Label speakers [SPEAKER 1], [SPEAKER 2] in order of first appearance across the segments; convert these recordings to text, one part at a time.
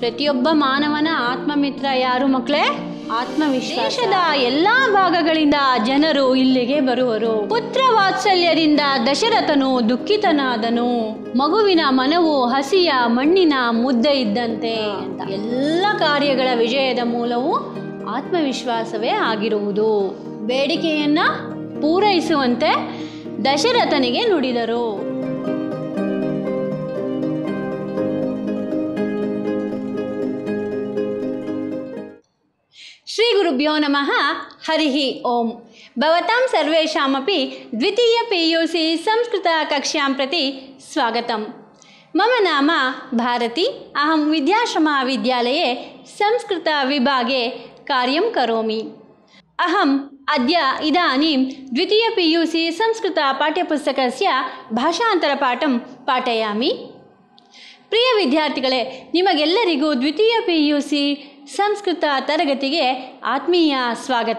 [SPEAKER 1] ಪ್ರತಿಯೊಬ್ಬ ಮಾನವನ ಆತ್ಮಮಿತ್ರ ಯಾರು ಮಕ್ಕಳೇ ಆತ್ಮವಿಶ್ವಾಸದ ಎಲ್ಲ ಭಾಗಗಳಿಂದ ಜನರು ಇಲ್ಲಿಗೆ ಬರುವರು ಪುತ್ರ ವಾತ್ಸಲ್ಯದಿಂದ ದಶರಥನು ದುಃಖಿತನಾದನು ಮಗುವಿನ ಮನವು ಹಸಿಯ ಮಣ್ಣಿನ ಮುದ್ದೆ ಇದ್ದಂತೆ ಅಂತ ಎಲ್ಲ ಕಾರ್ಯಗಳ ವಿಜಯದ ಮೂಲವು ಆತ್ಮವಿಶ್ವಾಸವೇ ಆಗಿರುವುದು ಬೇಡಿಕೆಯನ್ನ ಪೂರೈಸುವಂತೆ ದಶರಥನಿಗೆ ನುಡಿದರು ಶ್ರೀ ಗುರುಭ್ಯೋ ನಮಃ ಹರಿ ಓಂ ಭವತಾಂ ಸರ್ವೇಷಾಮಪಿ ದ್ವಿತೀಯ ಪಿ ಯು ಸಿ ಸಂಸ್ಕೃತ ಕಕ್ಷ್ಯಾಂ ಪ್ರತಿ ಸ್ವಾಗತಂ ಮಮ ನಾಮ ಭಾರತಿ ಅಹಂ ವಿದ್ಯಾಶ್ರಮ ವಿದ್ಯಾಲये संस्कृतविभागे कार्यं करोमि अहम् अद्य इदानीं द्वितीय पि यु सि संस्कृतपाठ्यपुस्तकस्य ಭಾಷಾಂತರಪಾಠಂ ಪಾಠಯಾಮಿ ಪ್ರಿಯ ವಿದ್ಯಾರ್ಥಿಗಳೇ ನಿಮಗೆಲ್ಲರಿಗೂ ದ್ವಿತೀಯ ಪಿ ಯು ಸಿ ಸಂಸ್ಕೃತ ತರಗತಿಗೆ ಆತ್ಮೀಯ ಸ್ವಾಗತ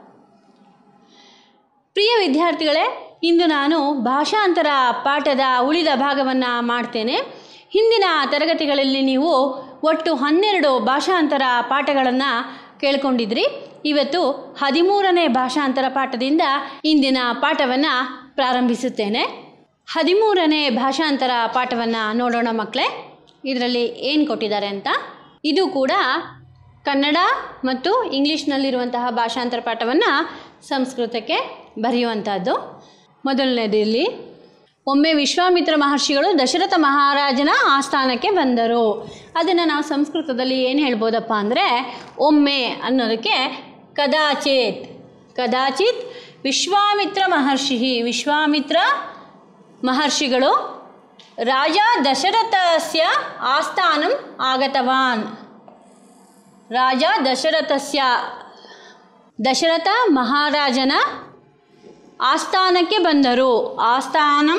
[SPEAKER 1] ಪ್ರಿಯ ವಿದ್ಯಾರ್ಥಿಗಳೇ ಇಂದು ನಾನು ಭಾಷಾಂತರ ಪಾಠದ ಉಳಿದ ಭಾಗವನ್ನು ಮಾಡ್ತೇನೆ ಹಿಂದಿನ ತರಗತಿಗಳಲ್ಲಿ ನೀವು ಒಟ್ಟು ಹನ್ನೆರಡು ಭಾಷಾಂತರ ಪಾಠಗಳನ್ನು ಕೇಳ್ಕೊಂಡಿದ್ರಿ ಇವತ್ತು ಹದಿಮೂರನೇ ಭಾಷಾಂತರ ಪಾಠದಿಂದ ಇಂದಿನ ಪಾಠವನ್ನು ಪ್ರಾರಂಭಿಸುತ್ತೇನೆ ಹದಿಮೂರನೇ ಭಾಷಾಂತರ ಪಾಠವನ್ನು ನೋಡೋಣ ಮಕ್ಕಳೇ ಇದರಲ್ಲಿ ಏನು ಕೊಟ್ಟಿದ್ದಾರೆ ಅಂತ ಇದು ಕೂಡ ಕನ್ನಡ ಮತ್ತು ಇಂಗ್ಲೀಷ್ನಲ್ಲಿರುವಂತಹ ಭಾಷಾಂತರ ಪಾಠವನ್ನು ಸಂಸ್ಕೃತಕ್ಕೆ ಬರೆಯುವಂಥದ್ದು ಮೊದಲನೇದು ಇಲ್ಲಿ ಒಮ್ಮೆ ವಿಶ್ವಾಮಿತ್ರ ಮಹರ್ಷಿಗಳು ದಶರಥ ಮಹಾರಾಜನ ಆಸ್ಥಾನಕ್ಕೆ ಬಂದರು ಅದನ್ನು ನಾವು ಸಂಸ್ಕೃತದಲ್ಲಿ ಏನು ಹೇಳ್ಬೋದಪ್ಪ ಅಂದರೆ ಒಮ್ಮೆ ಅನ್ನೋದಕ್ಕೆ ಕದಾಚಿತ್ ಕದಾಚಿತ್ ವಿಶ್ವಾಮಿತ್ರ ಮಹರ್ಷಿ ವಿಶ್ವಾಮಿತ್ರ ಮಹರ್ಷಿಗಳು ರಾಜ ದಶರಥಸ್ಯ ಆಸ್ಥಾನಂ ಆಗತವಾನ್ ರಾಜ ದಶರಥಸ್ಯ ದಶರಥ ಮಹಾರಾಜನ ಆಸ್ಥಾನಕ್ಕೆ ಬಂದರು ಆಸ್ಥಾನಂ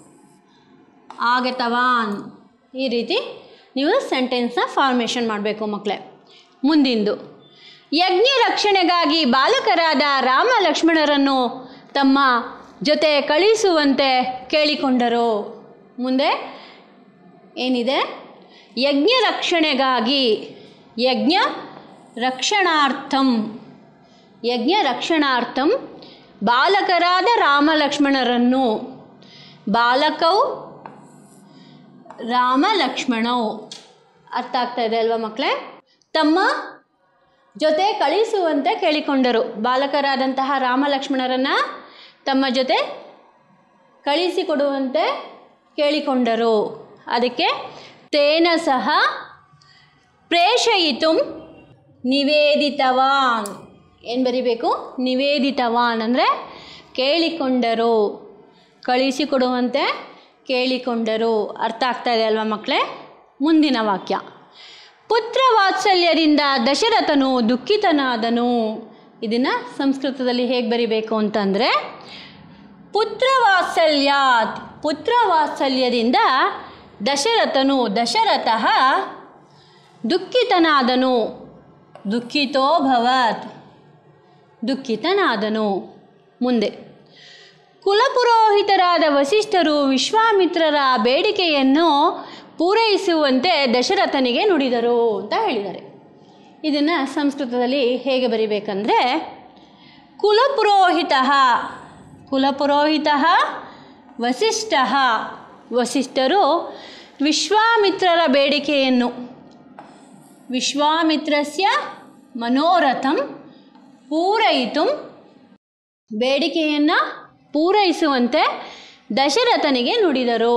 [SPEAKER 1] ಆಗತವಾನ್ ಈ ರೀತಿ ನೀವು ಸೆಂಟೆನ್ಸ್ನ ಫಾರ್ಮೇಷನ್ ಮಾಡಬೇಕು ಮಕ್ಕಳೇ ಮುಂದಿಂದು ಯಜ್ಞ ರಕ್ಷಣೆಗಾಗಿ ಬಾಲಕರಾದ ರಾಮ ಲಕ್ಷ್ಮಣರನ್ನು ತಮ್ಮ ಜೊತೆ ಕಳಿಸುವಂತೆ ಕೇಳಿಕೊಂಡರು ಮುಂದೆ ಏನಿದೆ ಯಜ್ಞ ರಕ್ಷಣೆಗಾಗಿ ಯಜ್ಞ ರಕ್ಷಣಾರ್ಥಂ ಯಜ್ಞ ರಕ್ಷಣಾರ್ಥಂ ಬಾಲಕರಾದ ರಾಮ ಲಕ್ಷ್ಮಣರನ್ನು ಬಾಲಕೌ ರಾಮ ಲಕ್ಷ್ಮಣೌ ಅರ್ಥ ಆಗ್ತಾ ಇದೆ ಅಲ್ವಾ ಮಕ್ಕಳೇ ತಮ್ಮ ಜೊತೆ ಕಳಿಸುವಂತೆ ಕೇಳಿಕೊಂಡರು ಬಾಲಕರಾದಂತಹ ರಾಮ ಲಕ್ಷ್ಮಣರನ್ನು ತಮ್ಮ ಜೊತೆ ಕಳಿಸಿಕೊಡುವಂತೆ ಕೇಳಿಕೊಂಡರು ಅದಕ್ಕೆ ತೇನ ಸಹ ಪ್ರೇಷಯಿತು ನಿವೇದಿತವಾನ್ ಏನು ಬರಿಬೇಕು ನಿವೇದಿತವಾನ್ ಅಂದರೆ ಕೇಳಿಕೊಂಡರು ಕಳಿಸಿಕೊಡುವಂತೆ ಕೇಳಿಕೊಂಡರು ಅರ್ಥ ಆಗ್ತಾ ಇದೆ ಅಲ್ವಾ ಮಕ್ಕಳೇ ಮುಂದಿನ ವಾಕ್ಯ ಪುತ್ರ ವಾತ್ಸಲ್ಯದಿಂದ ದಶರಥನು ದುಃಖಿತನಾದನು ಇದನ್ನು ಸಂಸ್ಕೃತದಲ್ಲಿ ಹೇಗೆ ಬರಿಬೇಕು ಅಂತಂದರೆ ಪುತ್ರ ವಾತ್ಸಲ್ಯಾತ್ ಪುತ್ರ ವಾತ್ಸಲ್ಯದಿಂದ ದಶರಥನು ದಶರಥ ದುಃಖಿತನಾದನು ದುಃಖಿತೋ ಭವತ್ ದುಃಖಿತನಾದನು ಮುಂದೆ ಕುಲಪುರೋಹಿತರಾದ ವಸಿಷ್ಠರು ವಿಶ್ವಾಮಿತ್ರರ ಬೇಡಿಕೆಯನ್ನು ಪೂರೈಸುವಂತೆ ದಶರಥನಿಗೆ ನುಡಿದರು ಅಂತ ಹೇಳಿದ್ದಾರೆ ಇದನ್ನು ಸಂಸ್ಕೃತದಲ್ಲಿ ಹೇಗೆ ಬರಿಬೇಕಂದ್ರೆ ಕುಲಪುರೋಹಿತ ಕುಲಪುರೋಹಿತ ವಸಿಷ್ಠ ವಸಿಷ್ಠರು ವಿಶ್ವಾಮಿತ್ರರ ಬೇಡಿಕೆಯನ್ನು ವಿಶ್ವಾಮಿತ್ರಸ್ಯ ಮನೋರಥಂ ಪೂರಯಿತು ಬೇಡಿಕೆಯನ್ನು ಪೂರೈಸುವಂತೆ ದಶರಥನಿಗೆ ನುಡಿದರು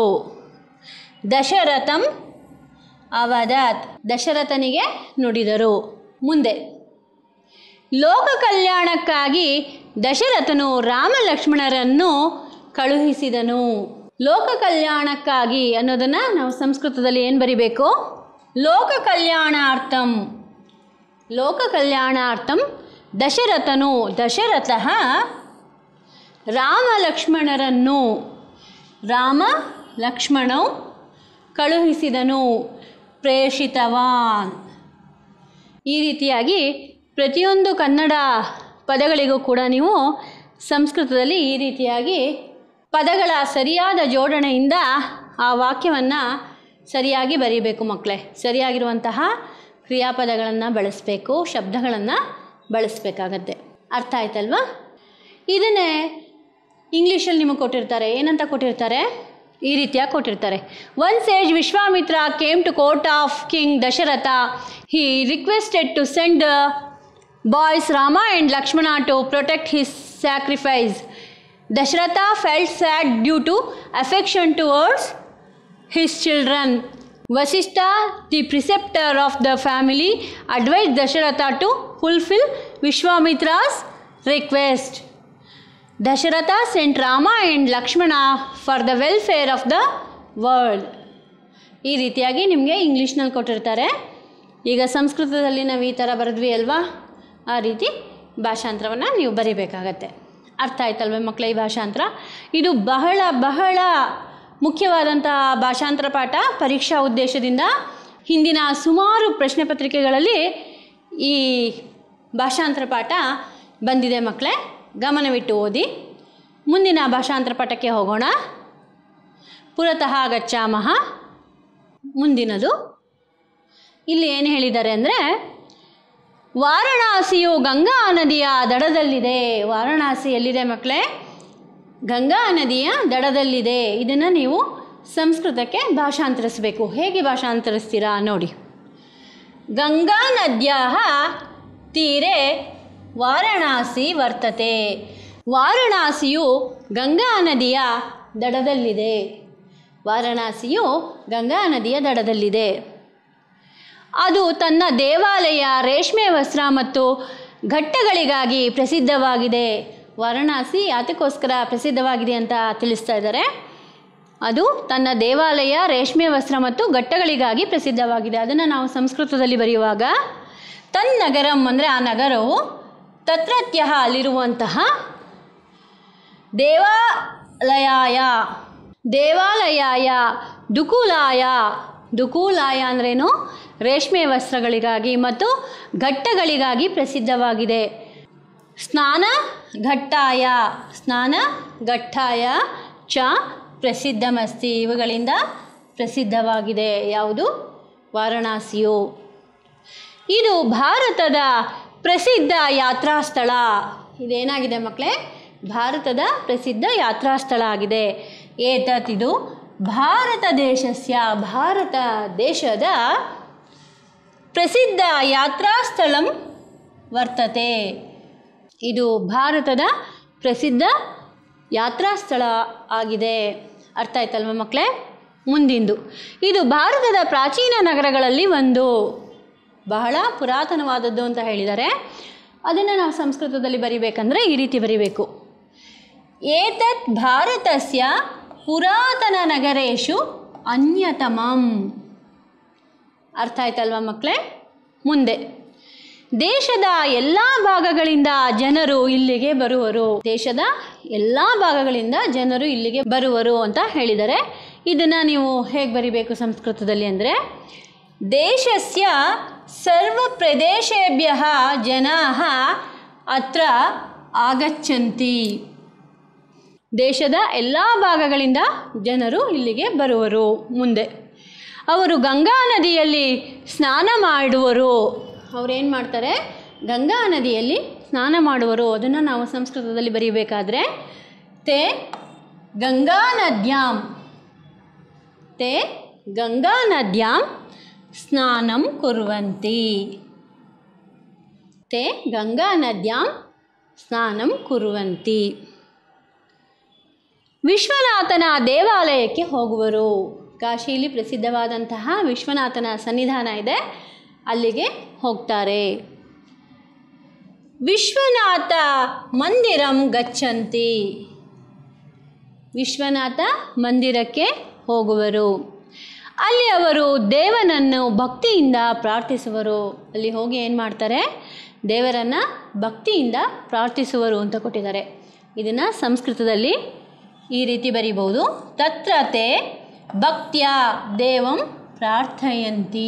[SPEAKER 1] ದಶರಥಂ ಅವದತ್ ದಶರಥನಿಗೆ ನುಡಿದರು ಮುಂದೆ ಲೋಕ ಕಲ್ಯಾಣಕ್ಕಾಗಿ ದಶರಥನು ರಾಮ ಲಕ್ಷ್ಮಣರನ್ನು ಕಳುಹಿಸಿದನು ಲೋಕ ಕಲ್ಯಾಣಕ್ಕಾಗಿ ಅನ್ನೋದನ್ನು ನಾವು ಸಂಸ್ಕೃತದಲ್ಲಿ ಏನು ಬರಿಬೇಕು ಲೋಕ ಕಲ್ಯಾಣಾರ್ಥಂ ಲೋಕ ಕಲ್ಯಾಣಾರ್ಥಂ ದಶರಥನು ದಶರಥ ರಾಮ ಲಕ್ಷ್ಮಣರನ್ನು ರಾಮ ಲಕ್ಷ್ಮಣವು ಕಳುಹಿಸಿದನು ಪ್ರೇಷಿತವಾನ್ ಈ ರೀತಿಯಾಗಿ ಪ್ರತಿಯೊಂದು ಕನ್ನಡ ಪದಗಳಿಗೂ ಕೂಡ ನೀವು ಸಂಸ್ಕೃತದಲ್ಲಿ ಈ ರೀತಿಯಾಗಿ ಪದಗಳ ಸರಿಯಾದ ಜೋಡಣೆಯಿಂದ ಆ ವಾಕ್ಯವನ್ನು ಸರಿಯಾಗಿ ಬರೀಬೇಕು ಮಕ್ಕಳೇ ಸರಿಯಾಗಿರುವಂತಹ ಕ್ರಿಯಾಪದಗಳನ್ನು ಬಳಸಬೇಕು ಶಬ್ದಗಳನ್ನು ಬಳಸಬೇಕಾಗತ್ತೆ ಅರ್ಥ ಆಯ್ತಲ್ವಾ ಇದನ್ನೇ ಇಂಗ್ಲೀಷಲ್ಲಿ ನಿಮಗೆ ಕೊಟ್ಟಿರ್ತಾರೆ ಏನಂತ ಕೊಟ್ಟಿರ್ತಾರೆ ಈ ರೀತಿಯಾಗಿ ಕೊಟ್ಟಿರ್ತಾರೆ one sage Vishwamitra came to court of king Dasharatha he requested to send boys Rama and Lakshmana to protect his sacrifice Dasharatha felt sad due to affection towards his children. Vasishta, the preceptor of the family, advised Dasharatha to fulfill Vishwamitra's request. Dasharatha sent Rama and Lakshmana for the welfare of the world. ಈ ರೀತಿಯಾಗಿ ನಿಮಗೆ ಇಂಗ್ಲೀಷ್ನಲ್ಲಿ ಕೊಟ್ಟಿರ್ತಾರೆ ಈಗ ಸಂಸ್ಕೃತದಲ್ಲಿ ನಾವು ಈ ಥರ ಬರೆದ್ವಿ ಅಲ್ವಾ ಆ ರೀತಿ ಭಾಷಾಂತರವನ್ನು ನೀವು ಬರಿಬೇಕಾಗತ್ತೆ ಅರ್ಥ ಆಯ್ತಲ್ವೇ ಮಕ್ಕಳ ಈ ಭಾಷಾಂತರ ಇದು ಬಹಳ ಬಹಳ ಮುಖ್ಯವಾದಂಥ ಭಾಷಾಂತರ ಪಾಠ ಪರೀಕ್ಷಾ ಉದ್ದೇಶದಿಂದ ಹಿಂದಿನ ಸುಮಾರು ಪ್ರಶ್ನೆ ಪತ್ರಿಕೆಗಳಲ್ಲಿ ಈ ಭಾಷಾಂತರ ಪಾಠ ಬಂದಿದೆ ಮಕ್ಕಳೇ ಗಮನವಿಟ್ಟು ಓದಿ ಮುಂದಿನ ಭಾಷಾಂತರ ಪಾಠಕ್ಕೆ ಹೋಗೋಣ ಪುರತಃ ಗಚ್ಚಾಮಹ ಮುಂದಿನದು ಇಲ್ಲಿ ಏನು ಹೇಳಿದ್ದಾರೆ ಅಂದರೆ ವಾರಣಾಸಿಯು ಗಂಗಾ ನದಿಯ ದಡದಲ್ಲಿದೆ ವಾರಣಾಸಿ ಎಲ್ಲಿದೆ ಮಕ್ಕಳೇ ಗಂಗಾ ನದಿಯ ದಡದಲ್ಲಿದೆ ಇದನ್ನು ನೀವು ಸಂಸ್ಕೃತಕ್ಕೆ ಭಾಷಾಂತರಿಸಬೇಕು ಹೇಗೆ ಭಾಷಾಂತರಿಸ್ತೀರಾ ನೋಡಿ ಗಂಗಾ ನದ್ಯಾ ತೀರೆ ವಾರಣಾಸಿ ವರ್ತತೆ ವಾರಣಾಸಿಯು ಗಂಗಾ ನದಿಯ ದಡದಲ್ಲಿದೆ ವಾರಣಾಸಿಯು ಗಂಗಾ ನದಿಯ ದಡದಲ್ಲಿದೆ ಅದು ತನ್ನ ದೇವಾಲಯ ರೇಷ್ಮೆ ವಸ್ತ್ರ ಮತ್ತು ಘಟ್ಟಗಳಿಗಾಗಿ ಪ್ರಸಿದ್ಧವಾಗಿದೆ ವಾರಣಾಸಿ ಯಾತಕ್ಕೋಸ್ಕರ ಪ್ರಸಿದ್ಧವಾಗಿದೆ ಅಂತ ತಿಳಿಸ್ತಾ ಇದ್ದಾರೆ ಅದು ತನ್ನ ದೇವಾಲಯ ರೇಷ್ಮೆ ವಸ್ತ್ರ ಮತ್ತು ಘಟ್ಟಗಳಿಗಾಗಿ ಪ್ರಸಿದ್ಧವಾಗಿದೆ ಅದನ್ನು ನಾವು ಸಂಸ್ಕೃತದಲ್ಲಿ ಬರೆಯುವಾಗ ತನ್ನಗರಂ ಅಂದರೆ ಆ ನಗರವು ತತ್ರತ್ಯ ಅಲ್ಲಿರುವಂತಹ ದೇವಾಲಯಾಯ ದೇವಾಲಯಾಯ ದುಕುಲಾಯ ದುಕೂಲಾಯ ಅಂದ್ರೇನು ರೇಷ್ಮೆ ವಸ್ತ್ರಗಳಿಗಾಗಿ ಮತ್ತು ಘಟ್ಟಗಳಿಗಾಗಿ ಪ್ರಸಿದ್ಧವಾಗಿದೆ ಸ್ನಾನ ಘಟ್ಟಾಯ ಸ್ನಾನ ಘಟ್ಟಾಯ ಚ ಪ್ರಸಿದ್ಧಮಸ್ತಿ ಇವುಗಳಿಂದ ಪ್ರಸಿದ್ಧವಾಗಿದೆ ಯಾವುದು ವಾರಣಾಸಿಯು ಇದು ಭಾರತದ ಪ್ರಸಿದ್ಧ ಯಾತ್ರಾ ಸ್ಥಳ ಇದೇನಾಗಿದೆ ಮಕ್ಕಳೇ ಭಾರತದ ಪ್ರಸಿದ್ಧ ಯಾತ್ರಾ ಸ್ಥಳ ಆಗಿದೆ ಏತತ್ ಇದು ಭಾರತ ದೇಶಸ್ಯ ಭಾರತ ದೇಶದ ಪ್ರಸಿದ್ಧ ಯಾತ್ರಾ ಸ್ಥಳಂ ವರ್ತತೆ ಇದು ಭಾರತದ ಪ್ರಸಿದ್ಧ ಯಾತ್ರಾ ಸ್ಥಳ ಆಗಿದೆ ಅರ್ಥ ಆಯ್ತಲ್ವ ಮಕ್ಕಳೇ ಮುಂದಿಂದು ಇದು ಭಾರತದ ಪ್ರಾಚೀನ ನಗರಗಳಲ್ಲಿ ಒಂದು ಬಹಳ ಪುರಾತನವಾದದ್ದು ಅಂತ ಹೇಳಿದ್ದಾರೆ ಅದನ್ನು ನಾವು ಸಂಸ್ಕೃತದಲ್ಲಿ ಬರಿಬೇಕಂದ್ರೆ ಈ ರೀತಿ ಬರಿಬೇಕು ಏತತ್ ಭಾರತಸ್ಯ ಪುರಾತನ ನಗರೇಶು ಅನ್ಯತಮಂ ಅರ್ಥ ಆಯ್ತಲ್ವ ಮಕ್ಕಳೇ ಮುಂದೆ ದೇಶದ ಎಲ್ಲ ಭಾಗಗಳಿಂದ ಜನರು ಇಲ್ಲಿಗೆ ಬರುವರು ದೇಶದ ಎಲ್ಲ ಭಾಗಗಳಿಂದ ಜನರು ಇಲ್ಲಿಗೆ ಬರುವರು ಅಂತ ಹೇಳಿದ್ದಾರೆ ಇದನ್ನು ನೀವು ಹೇಗೆ ಬರಿಬೇಕು ಸಂಸ್ಕೃತದಲ್ಲಿ ಅಂದರೆ ದೇಶಸ್ಯ ಸರ್ವ ಪ್ರದೇಶೇಭ್ಯ ಜನಾ ಅತ್ರ ಆಗಚ್ಚಂತಿ ದೇಶದ ಎಲ್ಲ ಭಾಗಗಳಿಂದ ಜನರು ಇಲ್ಲಿಗೆ ಬರುವರು ಮುಂದೆ ಅವರು ಗಂಗಾ ನದಿಯಲ್ಲಿ ಸ್ನಾನ ಮಾಡುವರು ಅವರೇನು ಮಾಡ್ತಾರೆ ಗಂಗಾ ನದಿಯಲ್ಲಿ ಸ್ನಾನ ಮಾಡುವರು ಅದನ್ನು ನಾವು ಸಂಸ್ಕೃತದಲ್ಲಿ ಬರೀಬೇಕಾದ್ರೆ ತೇ ಗಂಗಾ ನದ್ಯಾಂ ತೇ ಗಂಗಾ ನದ್ಯಾಂ ಸ್ನಾನಂ ಕುರ್ವಂತಿ ತೇ ಗಂಗಾ ನದ್ಯಾಂ ಸ್ನಾನಂ ಕುರ್ವಂತಿ ವಿಶ್ವನಾಥನ ದೇವಾಲಯಕ್ಕೆ ಹೋಗುವರು ಕಾಶಿಯಲ್ಲಿ ಪ್ರಸಿದ್ಧವಾದಂತಹ ವಿಶ್ವನಾಥನ ಸನ್ನಿಧಾನ ಇದೆ ಅಲ್ಲಿಗೆ ಹೋಗ್ತಾರೆ ವಿಶ್ವನಾಥ ಮಂದಿರಂ ಗಚ್ಚಂತಿ ವಿಶ್ವನಾಥ ಮಂದಿರಕ್ಕೆ ಹೋಗುವರು ಅಲ್ಲಿ ಅವರು ದೇವನನ್ನು ಭಕ್ತಿಯಿಂದ ಪ್ರಾರ್ಥಿಸುವರು ಅಲ್ಲಿ ಹೋಗಿ ಏನು ಮಾಡ್ತಾರೆ ದೇವರನ್ನು ಭಕ್ತಿಯಿಂದ ಪ್ರಾರ್ಥಿಸುವರು ಅಂತ ಕೊಟ್ಟಿದ್ದಾರೆ ಇದನ್ನು ಸಂಸ್ಕೃತದಲ್ಲಿ ಈ ರೀತಿ ಬರಿಬೋದು ತತ್ರ ತೇ ಭಕ್ತ್ಯ ದೇವಂ ಪ್ರಾರ್ಥಯಂತಿ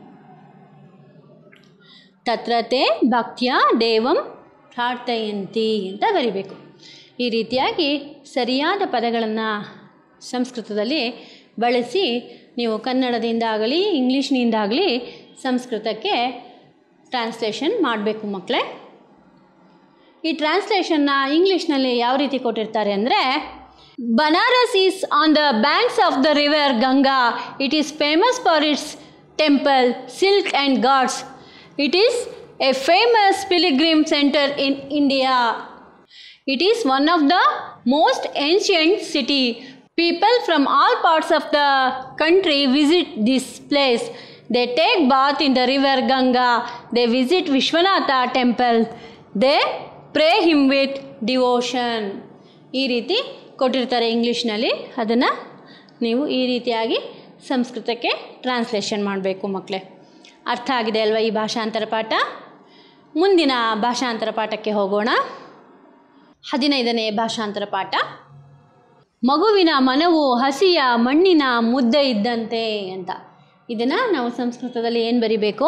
[SPEAKER 1] ತತ್ರ ತೇ ಭಕ್ತ್ಯ ದೇವಂ ಪ್ರಾರ್ಥಯಂತಿ ಅಂತ ಬರಿಬೇಕು ಈ ರೀತಿಯಾಗಿ ಸರಿಯಾದ ಪದಗಳನ್ನು ಸಂಸ್ಕೃತದಲ್ಲಿ ಬಳಸಿ ನೀವು ಕನ್ನಡದಿಂದ ಆಗಲಿ ಇಂಗ್ಲೀಷ್ನಿಂದಾಗಲಿ ಸಂಸ್ಕೃತಕ್ಕೆ ಟ್ರಾನ್ಸ್ಲೇಷನ್ ಮಾಡಬೇಕು ಮಕ್ಕಳೇ ಈ ಟ್ರಾನ್ಸ್ಲೇಷನ್ನ ಇಂಗ್ಲೀಷ್ನಲ್ಲಿ ಯಾವ ರೀತಿ ಕೊಟ್ಟಿರ್ತಾರೆ ಅಂದರೆ Banaras is on the banks of the river Ganga it is famous for its temple silk and gods it is a famous pilgrim centre in India it is one of the most ancient city people from all parts of the country visit this place they take bath in the river Ganga they visit Vishwanatha temple they pray him with devotion ಈ ರೀತಿ ಕೊಟ್ಟಿರ್ತಾರೆ ಇಂಗ್ಲೀಷ್ನಲ್ಲಿ ಅದನ್ನು ನೀವು ಈ ರೀತಿಯಾಗಿ ಸಂಸ್ಕೃತಕ್ಕೆ translation ಮಾಡಬೇಕು ಮಕ್ಕಳೇ ಅರ್ಥ ಆಗಿದೆ ಅಲ್ವಾ ಈ ಭಾಷಾಂತರ ಪಾಠ ಮುಂದಿನ ಭಾಷಾಂತರ ಪಾಠಕ್ಕೆ ಹೋಗೋಣ ಹದಿನೈದನೇ ಭಾಷಾಂತರ ಪಾಠ ಮಗುವಿನ ಮನವು ಹಸಿಯ ಮಣ್ಣಿನ ಮುದ್ದೆ ಇದ್ದಂತೆ ಅಂತ ಇದನ್ನು ನಾವು ಸಂಸ್ಕೃತದಲ್ಲಿ ಏನು ಬರಿಬೇಕು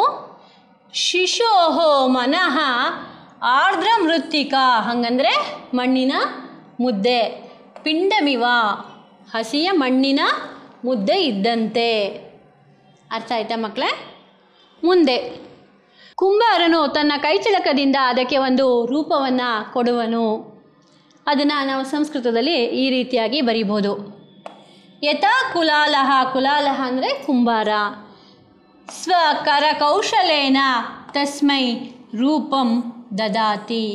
[SPEAKER 1] ಶಿಶೋಹೋ ಮನಃ ಆರ್ದ್ರ ಮೃತ್ತಿಕ ಹಂಗಂದರೆ ಮಣ್ಣಿನ ಮುದ್ದೆ ಪಿಂಡಮಿವ ಹಸಿಯ ಮಣ್ಣಿನ ಮುದ್ದೆ ಇದ್ದಂತೆ ಅರ್ಥ ಆಯ್ತಾ ಮಕ್ಕಳೇ ಮುಂದೆ ಕುಂಬಾರನು ತನ್ನ ಕೈಚಳಕದಿಂದ ಅದಕ್ಕೆ ಒಂದು ರೂಪವನ್ನು ಕೊಡುವನು ಅದನ್ನು ನಾವು ಸಂಸ್ಕೃತದಲ್ಲಿ ಈ ರೀತಿಯಾಗಿ ಬರಿಬೋದು ಯಥಾ ಕುಲಾಲಹ ಕುಲಾಲಹ ಅಂದರೆ ಕುಂಬಾರ ಸ್ವ ಕರಕೌಶಲೇನ ತಸ್ಮೈ ರೂಪಂ ದದಾತಿ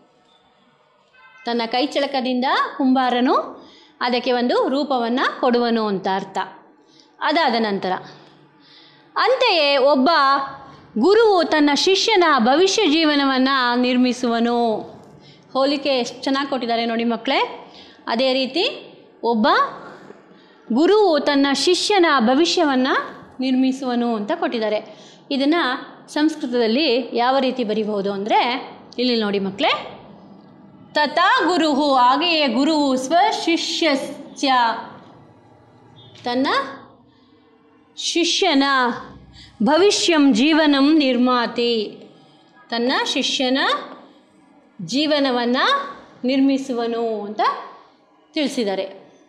[SPEAKER 1] ತನ್ನ ಕೈಚಳಕದಿಂದ ಕುಂಬಾರನು ಅದಕ್ಕೆ ಒಂದು ರೂಪವನ್ನು ಕೊಡುವನು ಅಂತ ಅರ್ಥ ಅದಾದ ನಂತರ ಅಂತೆಯೇ ಒಬ್ಬ ಗುರುವು ತನ್ನ ಶಿಷ್ಯನ ಭವಿಷ್ಯ ಜೀವನವನ್ನು ನಿರ್ಮಿಸುವನು ಹೋಲಿಕೆ ಎಷ್ಟು ಚೆನ್ನಾಗಿ ಕೊಟ್ಟಿದ್ದಾರೆ ನೋಡಿ ಮಕ್ಕಳೇ ಅದೇ ರೀತಿ ಒಬ್ಬ ಗುರುವು ತನ್ನ ಶಿಷ್ಯನ ಭವಿಷ್ಯವನ್ನು ನಿರ್ಮಿಸುವನು ಅಂತ ಕೊಟ್ಟಿದ್ದಾರೆ ಇದನ್ನು ಸಂಸ್ಕೃತದಲ್ಲಿ ಯಾವ ರೀತಿ ಬರಿಬಹುದು ಅಂದರೆ ಇಲ್ಲಿ ನೋಡಿ ಮಕ್ಕಳೇ ತಥಾ ಗುರುಹು ಹಾಗೆಯೇ ಗುರುವು ಸ್ವಶಿಷ್ಯಸ್ಯ ತನ್ನ ಶಿಷ್ಯನ ಭವಿಷ್ಯಂ ಜೀವನಂ ನಿರ್ಮಾತಿ ತನ್ನ ಶಿಷ್ಯನ ಜೀವನವನ್ನು ನಿರ್ಮಿಸುವನು ಅಂತ ತಿಳಿಸಿದ್ದಾರೆ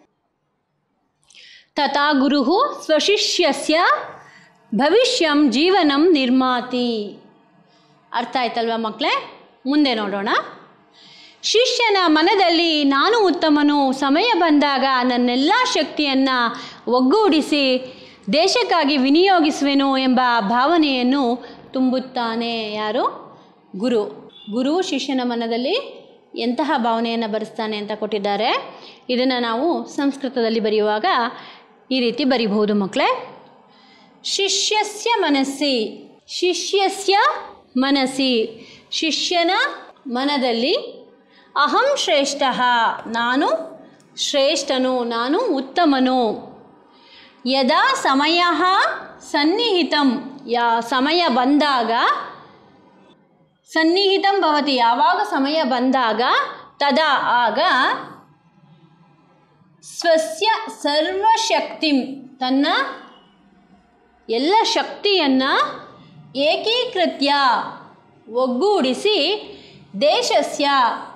[SPEAKER 1] ತಥಾ ಗುರು ಸ್ವಶಿಷ್ಯಸ್ಯ ಭವಿಷ್ಯಂ ಜೀವನಂ ನಿರ್ಮಾತಿ ಅರ್ಥ ಆಯ್ತಲ್ವ ಮಕ್ಕಳೇ ಮುಂದೆ ನೋಡೋಣ ಶಿಷ್ಯನ ಮನದಲ್ಲಿ ನಾನು ಉತ್ತಮನು ಸಮಯ ಬಂದಾಗ ನನ್ನೆಲ್ಲ ಶಕ್ತಿಯನ್ನು ಒಗ್ಗೂಡಿಸಿ ದೇಶಕ್ಕಾಗಿ ವಿನಿಯೋಗಿಸುವೆನು ಎಂಬ ಭಾವನೆಯನ್ನು ತುಂಬುತ್ತಾನೆ ಯಾರು ಗುರು ಗುರು ಶಿಷ್ಯನ ಮನದಲ್ಲಿ ಎಂತಹ ಭಾವನೆಯನ್ನು ಬರೆಸ್ತಾನೆ ಅಂತ ಕೊಟ್ಟಿದ್ದಾರೆ ಇದನ್ನು ನಾವು ಸಂಸ್ಕೃತದಲ್ಲಿ ಬರೆಯುವಾಗ ಈ ರೀತಿ ಬರಿಬಹುದು ಮಕ್ಕಳೇ ಶಿಷ್ಯಸ್ಯ ಮನಸ್ಸಿ ಶಿಷ್ಯಸ್ಯ ಮನಸ್ಸಿ ಶಿಷ್ಯನ ಮನದಲ್ಲಿ ಅಹಂ ಶ್ರೇಷ್ಠ ನಾನು ಶ್ರೇಷ್ಠನು ನಾನು ಉತ್ತಮನು ಯದಾ ಸಮಯ ಸನ್ನಿಹಿತಂ ಯಾ ಸಮಯ ಬಂದಾಗ ಸನ್ನಿಹಿತಂ ಭವತಿ ಯಾವಾಗ ಸಮಯ ಬಂದಾಗ ತದಾ ಆಗ ಸ್ವಸ್ಯ ಸರ್ವಶಕ್ತಿಂ ತನ್ನ ಎಲ್ಲ ಶಕ್ತಿಯನ್ನು ಏಕೀಕೃತ್ಯ ಒಗ್ಗೂಡಿಸಿ ದೇಶಸ್ಯ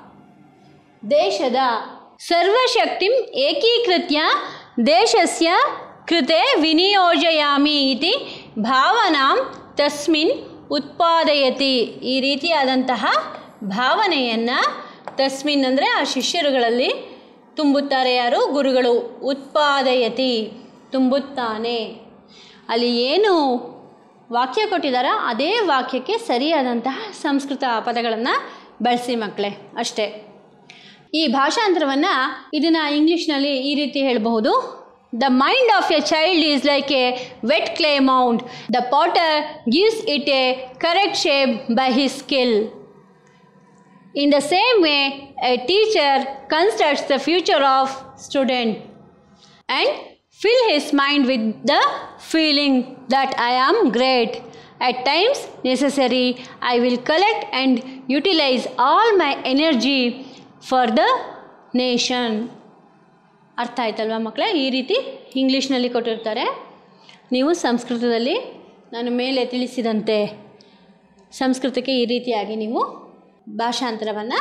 [SPEAKER 1] ದೇಶದ ಸರ್ವಶಕ್ತಿಂ ಏಕೀಕೃತ್ಯ ದೇಶಸ್ಯ ಕೃತೆ ವಿನಿಯೋಜಯಾಮಿ ಇತಿ ಭಾವನಾಂ ತಸ್ಮಿನ್ ಉತ್ಪಾದಯತಿ ಈ ರೀತಿಯಾದಂತಹ ಭಾವನೆಯನ್ನು ತಸ್ಮಿನ್ ಅಂದರೆ ಆ ಶಿಷ್ಯರುಗಳಲ್ಲಿ ತುಂಬುತ್ತಾರೆ ಯಾರು ಗುರುಗಳು ಉತ್ಪಾದಯತಿ ತುಂಬುತ್ತಾನೆ ಅಲ್ಲಿ ಏನು ವಾಕ್ಯ ಕೊಟ್ಟಿದ್ದಾರೋ ಅದೇ ವಾಕ್ಯಕ್ಕೆ ಸರಿಯಾದಂತಹ ಸಂಸ್ಕೃತ ಪದಗಳನ್ನು ಬಳಸಿ ಮಕ್ಕಳೇ ಅಷ್ಟೇ ಈ ಭಾಷಾಂತರವನ್ನು ಇದನ್ನು ಇಂಗ್ಲೀಷ್ನಲ್ಲಿ ಈ ರೀತಿ ಹೇಳಬಹುದು the mind of a child is like a wet clay mount the potter gives it a correct shape by his skill in the same way a teacher constructs the future of student and fill his mind with the feeling that I am great. At times necessary, I will collect and utilize all my energy for the nation. ಅರ್ಥ ಆಯ್ತಲ್ವಾ ಮಕ್ಕಳೇ ಈ ರೀತಿ ಇಂಗ್ಲೀಷ್ನಲ್ಲಿ ಕೊಟ್ಟಿರ್ತಾರೆ ನೀವು ಸಂಸ್ಕೃತದಲ್ಲಿ ನಾನು ಮೇಲೆ ತಿಳಿಸಿದಂತೆ ಸಂಸ್ಕೃತಕ್ಕೆ ಈ ರೀತಿಯಾಗಿ ನೀವು ಭಾಷಾಂತರವನ್ನು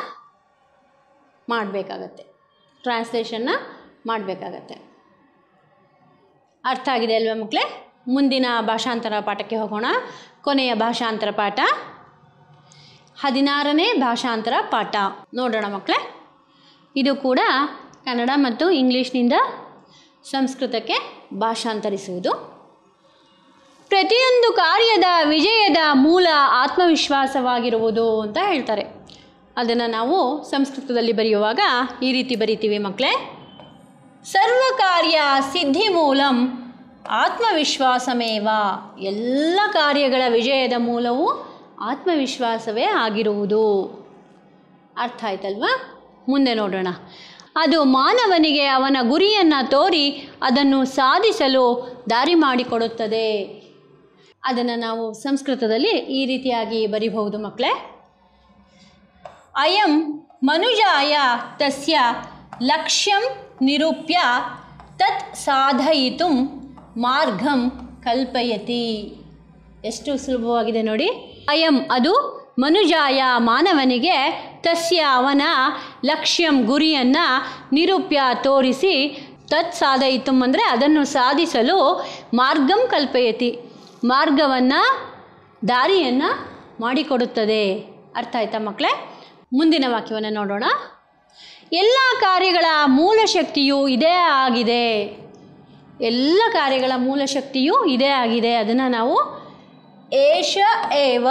[SPEAKER 1] ಮಾಡಬೇಕಾಗತ್ತೆ ಟ್ರಾನ್ಸ್ಲೇಷನ್ನ ಮಾಡಬೇಕಾಗತ್ತೆ ಅರ್ಥ ಆಗಿದೆ ಅಲ್ವಾ ಮಕ್ಕಳೇ ಮುಂದಿನ ಭಾಷಾಂತರ ಪಾಠಕ್ಕೆ ಹೋಗೋಣ ಕೊನೆಯ ಭಾಷಾಂತರ ಪಾಠ ಹದಿನಾರನೇ ಭಾಷಾಂತರ ಪಾಠ ನೋಡೋಣ ಮಕ್ಕಳೇ ಇದು ಕೂಡ ಕನ್ನಡ ಮತ್ತು ಇಂಗ್ಲೀಷ್ನಿಂದ ಸಂಸ್ಕೃತಕ್ಕೆ ಭಾಷಾಂತರಿಸುವುದು ಪ್ರತಿಯೊಂದು ಕಾರ್ಯದ ವಿಜಯದ ಮೂಲ ಆತ್ಮವಿಶ್ವಾಸವಾಗಿರುವುದು ಅಂತ ಹೇಳ್ತಾರೆ ಅದನ್ನು ನಾವು ಸಂಸ್ಕೃತದಲ್ಲಿ ಬರೆಯುವಾಗ ಈ ರೀತಿ ಬರಿತೀವಿ ಮಕ್ಕಳೇ ಸರ್ವ ಕಾರ್ಯ ಸಿದ್ಧಿ ಮೂಲಂ ಆತ್ಮವಿಶ್ವಾಸಮೇವ ಎಲ್ಲ ಕಾರ್ಯಗಳ ವಿಜಯದ ಮೂಲವು ಆತ್ಮವಿಶ್ವಾಸವೇ ಆಗಿರುವುದು ಅರ್ಥ ಆಯ್ತಲ್ವಾ ಮುಂದೆ ನೋಡೋಣ ಅದು ಮಾನವನಿಗೆ ಅವನ ಗುರಿಯನ್ನು ತೋರಿ ಅದನ್ನು ಸಾಧಿಸಲು ದಾರಿ ಮಾಡಿಕೊಡುತ್ತದೆ ಅದನ್ನು ನಾವು ಸಂಸ್ಕೃತದಲ್ಲಿ ಈ ರೀತಿಯಾಗಿ ಬರಿಬಹುದು ಮಕ್ಕಳೇ ಅಯಂ ಮನುಜಾಯ ತಸ್ಯ ಲಕ್ಷ್ಯಂ ನಿರೂಪ್ಯ ತತ್ ಸಾಧಯಿತು ಮಾರ್ಗಂ ಕಲ್ಪಯತಿ ಎಷ್ಟು ಸುಲಭವಾಗಿದೆ ನೋಡಿ ಅಯಂ ಅದು ಮನುಜಾಯ ಮಾನವನಿಗೆ ತಸ್ಯ ಅವನ ಲಕ್ಷ್ಯಂ ಗುರಿಯನ್ನು ನಿರೂಪ್ಯ ತೋರಿಸಿ ತತ್ ಸಾಧಯಿತು ಅಂದರೆ ಅದನ್ನು ಸಾಧಿಸಲು ಮಾರ್ಗಂ ಕಲ್ಪಯತಿ ಮಾರ್ಗವನ್ನು ದಾರಿಯನ್ನು ಮಾಡಿಕೊಡುತ್ತದೆ ಅರ್ಥ ಆಯ್ತಾ ಮಕ್ಕಳೇ ಮುಂದಿನ ವಾಕ್ಯವನ್ನು ನೋಡೋಣ ಎಲ್ಲ ಕಾರ್ಯಗಳ ಮೂಲ ಶಕ್ತಿಯು ಇದೇ ಆಗಿದೆ ಎಲ್ಲ ಕಾರ್ಯಗಳ ಮೂಲ ಶಕ್ತಿಯು ಇದೇ ಆಗಿದೆ ಅದನ್ನು ನಾವು ಏಷ ಏವ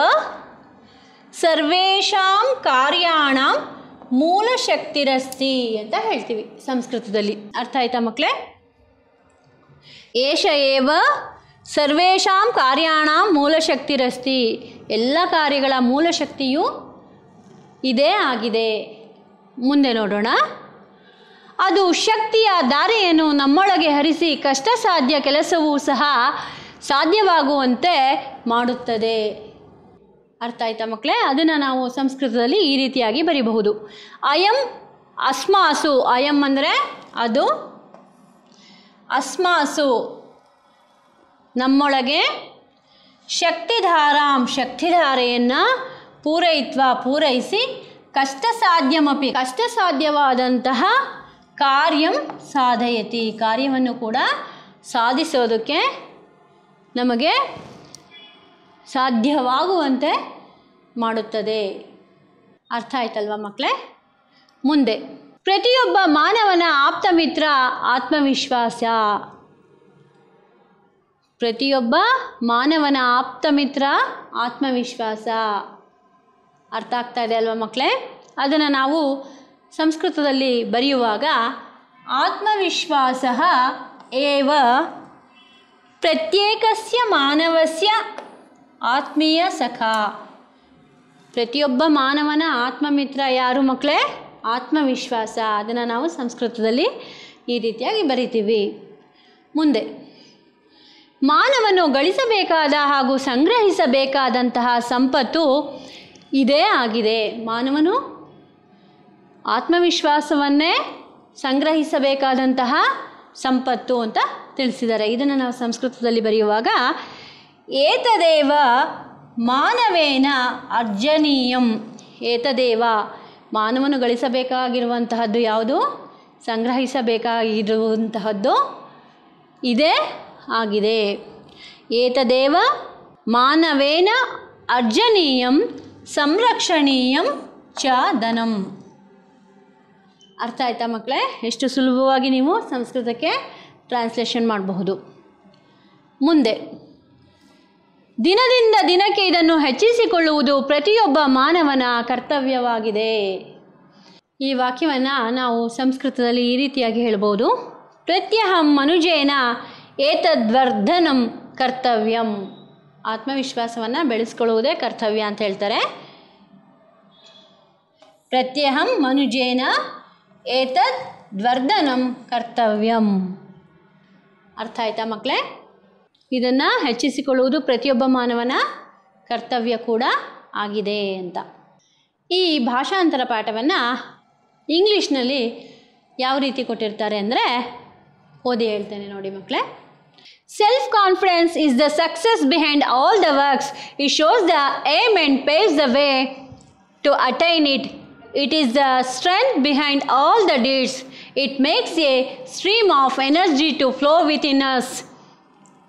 [SPEAKER 1] ಸರ್ವೇಷಾಂ ಕಾರ್ಯಾಣ ಮೂಲ ಶಕ್ತಿರಸ್ತಿ ಅಂತ ಹೇಳ್ತೀವಿ ಸಂಸ್ಕೃತದಲ್ಲಿ ಅರ್ಥ ಆಯ್ತಾ ಮಕ್ಕಳೇ ಏಷ ಏವ ಸರ್ವೇಷಾಂ ಕಾರ್ಯಾಣ ಮೂಲ ಶಕ್ತಿರಸ್ತಿ ಎಲ್ಲ ಕಾರ್ಯಗಳ ಮೂಲ ಶಕ್ತಿಯು ಇದೇ ಆಗಿದೆ ಮುಂದೆ ನೋಡೋಣ ಅದು ಶಕ್ತಿಯ ಧಾರೆಯನ್ನು ನಮ್ಮೊಳಗೆ ಹರಿಸಿ ಕಷ್ಟ ಸಾಧ್ಯ ಕೆಲಸವೂ ಸಹ ಸಾಧ್ಯವಾಗುವಂತೆ ಮಾಡುತ್ತದೆ ಅರ್ಥ ಆಯ್ತಾ ಮಕ್ಕಳೇ ಅದನ್ನು ನಾವು ಸಂಸ್ಕೃತದಲ್ಲಿ ಈ ರೀತಿಯಾಗಿ ಬರಿಬಹುದು ಅಯಂ ಅಸ್ಮಾಸು ಅಯಂ ಅಂದರೆ ಅದು ಅಸ್ಮಾಸು ನಮ್ಮೊಳಗೆ ಶಕ್ತಿಧಾರಾಂ ಶಕ್ತಿಧಾರೆಯನ್ನು ಪೂರೈತ್ವ ಪೂರೈಸಿ ಕಷ್ಟ ಸಾಧ್ಯವಪಿ ಕಷ್ಟ ಸಾಧ್ಯವಾದಂತಹ ಕಾರ್ಯಂ ಸಾಧಯತಿ ಕಾರ್ಯವನ್ನು ಕೂಡ ಸಾಧಿಸೋದಕ್ಕೆ ನಮಗೆ ಸಾಧ್ಯವಾಗುವಂತೆ ಮಾಡುತ್ತದೆ ಅರ್ಥ ಆಯ್ತಲ್ವ ಮಕ್ಕಳೇ ಮುಂದೆ ಪ್ರತಿಯೊಬ್ಬ ಮಾನವನ ಆಪ್ತ ಮಿತ್ರ ಆತ್ಮವಿಶ್ವಾಸ ಪ್ರತಿಯೊಬ್ಬ ಮಾನವನ ಆಪ್ತ ಮಿತ್ರ ಆತ್ಮವಿಶ್ವಾಸ ಅರ್ಥ ಆಗ್ತಾ ಇದೆ ಅಲ್ವಾ ಮಕ್ಕಳೇ ಅದನ್ನು ನಾವು ಸಂಸ್ಕೃತದಲ್ಲಿ ಬರೆಯುವಾಗ ಆತ್ಮವಿಶ್ವಾಸ ಏವ ಪ್ರತ್ಯೇಕಸ್ಯ ಮಾನವಸ್ಯ ಆತ್ಮೀಯ ಸಖ ಪ್ರತಿಯೊಬ್ಬ ಮಾನವನ ಆತ್ಮಮಿತ್ರ ಯಾರು ಮಕ್ಕಳೇ ಆತ್ಮವಿಶ್ವಾಸ ಅದನ್ನು ನಾವು ಸಂಸ್ಕೃತದಲ್ಲಿ ಈ ರೀತಿಯಾಗಿ ಬರಿತೀವಿ ಮುಂದೆ ಮಾನವನು ಗಳಿಸಬೇಕಾದ ಹಾಗೂ ಸಂಗ್ರಹಿಸಬೇಕಾದಂತಹ ಸಂಪತ್ತು ಇದೇ ಆಗಿದೆ ಮಾನವನು ಆತ್ಮವಿಶ್ವಾಸವನ್ನೇ ಸಂಗ್ರಹಿಸಬೇಕಾದಂತಹ ಸಂಪತ್ತು ಅಂತ ತಿಳಿಸಿದ್ದಾರೆ ಇದನ್ನು ನಾವು ಸಂಸ್ಕೃತದಲ್ಲಿ ಬರೆಯುವಾಗ ಏತದೇವ ಮಾನವೇನ ಅರ್ಜನೀಯಂ ಏತದೇವ ಮಾನವನು ಗಳಿಸಬೇಕಾಗಿರುವಂತಹದ್ದು ಯಾವುದು ಸಂಗ್ರಹಿಸಬೇಕಾಗಿರುವಂತಹದ್ದು ಇದೇ ಆಗಿದೆ ಏತದೇವ ಮಾನವೇನ ಅರ್ಜನೀಯಂ ಸಂರಕ್ಷಣೀಯಂ ಚ ಧನಂ ಅರ್ಥ ಆಯ್ತಾ ಮಕ್ಕಳೇ ಎಷ್ಟು ಸುಲಭವಾಗಿ ನೀವು ಸಂಸ್ಕೃತಕ್ಕೆ ಟ್ರಾನ್ಸ್ಲೇಷನ್ ಮಾಡಬಹುದು ಮುಂದೆ ದಿನದಿಂದ ದಿನಕ್ಕೆ ಇದನ್ನು ಹೆಚ್ಚಿಸಿಕೊಳ್ಳುವುದು ಪ್ರತಿಯೊಬ್ಬ ಮಾನವನ ಕರ್ತವ್ಯವಾಗಿದೆ ಈ ವಾಕ್ಯವನ್ನು ನಾವು ಸಂಸ್ಕೃತದಲ್ಲಿ ಈ ರೀತಿಯಾಗಿ ಹೇಳ್ಬೋದು ಪ್ರತ್ಯಹಂ ಮನುಜೇನ ಏತದ್ವರ್ಧನಂ ಕರ್ತವ್ಯಂ ಆತ್ಮವಿಶ್ವಾಸವನ್ನು ಬೆಳೆಸ್ಕೊಳ್ಳುವುದೇ ಕರ್ತವ್ಯ ಅಂತ ಹೇಳ್ತಾರೆ ಪ್ರತ್ಯಹಂ ಮನುಜೇನ ಏತದ್ ದ್ವರ್ಧನಂ ಕರ್ತವ್ಯಂ ಅರ್ಥ ಆಯ್ತಾ ಮಕ್ಕಳೇ ಇದನ್ನು ಹೆಚ್ಚಿಸಿಕೊಳ್ಳುವುದು ಪ್ರತಿಯೊಬ್ಬ ಮಾನವನ ಕರ್ತವ್ಯ ಕೂಡ ಆಗಿದೆ ಅಂತ ಈ ಭಾಷಾಂತರ ಪಾಠವನ್ನು ಇಂಗ್ಲೀಷ್ನಲ್ಲಿ ಯಾವ ರೀತಿ ಕೊಟ್ಟಿರ್ತಾರೆ ಅಂದರೆ ಓದಿ ಹೇಳ್ತೇನೆ ನೋಡಿ ಮಕ್ಕಳೇ self confidence is the success behind all the works it shows the aim and pays the way to attain it. It is the strength behind all the deeds. It makes a stream of energy to flow within us.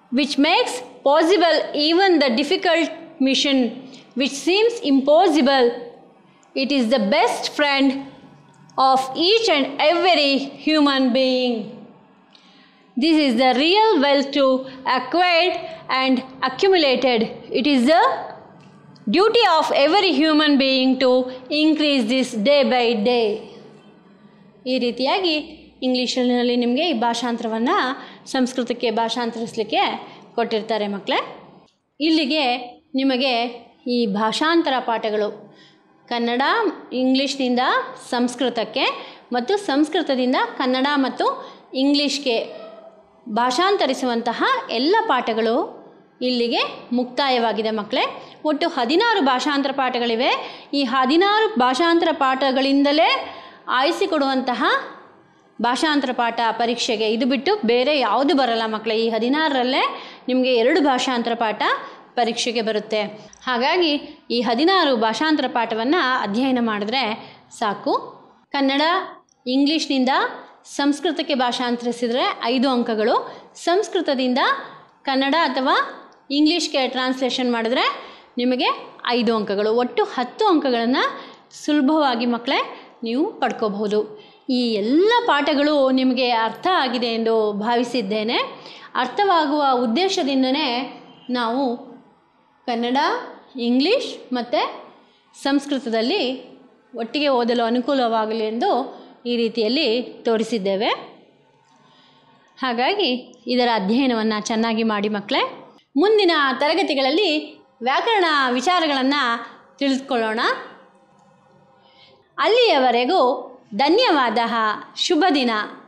[SPEAKER 1] which makes possible even the difficult mission which seems impossible. It is the best friend of each and every human being. This is the real wealth to acquired and accumulated. It is the duty of every human being to increase this day by day. ಈ ರೀತಿಯಾಗಿ ಇಂಗ್ಲೀಷಿನಲ್ಲಿ ನಿಮಗೆ ಈ ಭಾಷಾಂತರವನ್ನು ಸಂಸ್ಕೃತಕ್ಕೆ ಭಾಷಾಂತರಿಸಲಿಕ್ಕೆ ಕೊಟ್ಟಿರ್ತಾರೆ ಮಕ್ಕಳೇ ಇಲ್ಲಿಗೆ ನಿಮಗೆ ಈ ಭಾಷಾಂತರ ಪಾಠಗಳು ಕನ್ನಡ ಇಂಗ್ಲೀಷ್ನಿಂದ ಸಂಸ್ಕೃತಕ್ಕೆ ಮತ್ತು ಸಂಸ್ಕೃತದಿಂದ ಕನ್ನಡ ಮತ್ತು ಇಂಗ್ಲೀಷ್ಗೆ ಭಾಷಾಂತರಿಸುವಂತಹ ಎಲ್ಲ ಪಾಠಗಳು ಇಲ್ಲಿಗೆ ಮುಕ್ತಾಯವಾಗಿದೆ ಮಕ್ಕಳೇ ಒಟ್ಟು ಹದಿನಾರು ಭಾಷಾಂತರ ಪಾಠಗಳಿವೆ ಈ ಹದಿನಾರು ಭಾಷಾಂತರ ಪಾಠಗಳಿಂದಲೇ ಆಯಿಸಿಕೊಡುವಂತಹ ಭಾಷಾಂತರ ಪಾಠ ಪರೀಕ್ಷೆಗೆ ಇದು ಬಿಟ್ಟು ಬೇರೆ ಯಾವುದು ಬರಲ್ಲ ಮಕ್ಕಳೇ ಈ ಹದಿನಾರರಲ್ಲೇ ನಿಮಗೆ ಎರಡು ಭಾಷಾಂತರ ಪಾಠ ಪರೀಕ್ಷೆಗೆ ಬರುತ್ತೆ ಹಾಗಾಗಿ ಈ ಹದಿನಾರು ಭಾಷಾಂತರ ಪಾಠವನ್ನು ಅಧ್ಯಯನ ಮಾಡಿದ್ರೆ ಸಾಕು ಕನ್ನಡ ಇಂಗ್ಲೀಷ್ನಿಂದ ಸಂಸ್ಕೃತಕ್ಕೆ ಭಾಷಾಂತರಿಸಿದರೆ ಐದು ಅಂಕಗಳು ಸಂಸ್ಕೃತದಿಂದ ಕನ್ನಡ ಅಥವಾ ಇಂಗ್ಲೀಷ್ಗೆ ಟ್ರಾನ್ಸ್ಲೇಷನ್ ಮಾಡಿದ್ರೆ ನಿಮಗೆ ಐದು ಅಂಕಗಳು ಒಟ್ಟು ಹತ್ತು ಅಂಕಗಳನ್ನು ಸುಲಭವಾಗಿ ಮಕ್ಕಳೇ ನೀವು ಪಡ್ಕೋಬಹುದು ಈ ಎಲ್ಲ ಪಾಠಗಳು ನಿಮಗೆ ಅರ್ಥ ಆಗಿದೆ ಎಂದು ಭಾವಿಸಿದ್ದೇನೆ ಅರ್ಥವಾಗುವ ಉದ್ದೇಶದಿಂದನೇ ನಾವು ಕನ್ನಡ ಇಂಗ್ಲೀಷ್ ಮತ್ತು ಸಂಸ್ಕೃತದಲ್ಲಿ ಒಟ್ಟಿಗೆ ಓದಲು ಅನುಕೂಲವಾಗಲಿ ಎಂದು ಈ ರೀತಿಯಲ್ಲಿ ತೋರಿಸಿದ್ದೇವೆ ಹಾಗಾಗಿ ಇದರ ಅಧ್ಯಯನವನ್ನು ಚೆನ್ನಾಗಿ ಮಾಡಿ ಮಕ್ಕಳೇ ಮುಂದಿನ ತರಗತಿಗಳಲ್ಲಿ ವ್ಯಾಕರಣ ವಿಚಾರಗಳನ್ನು ತಿಳಿದುಕೊಳ್ಳೋಣ ಅಲ್ಲಿಯವರೆಗೂ ಧನ್ಯವಾದ ಶುಭ ದಿನ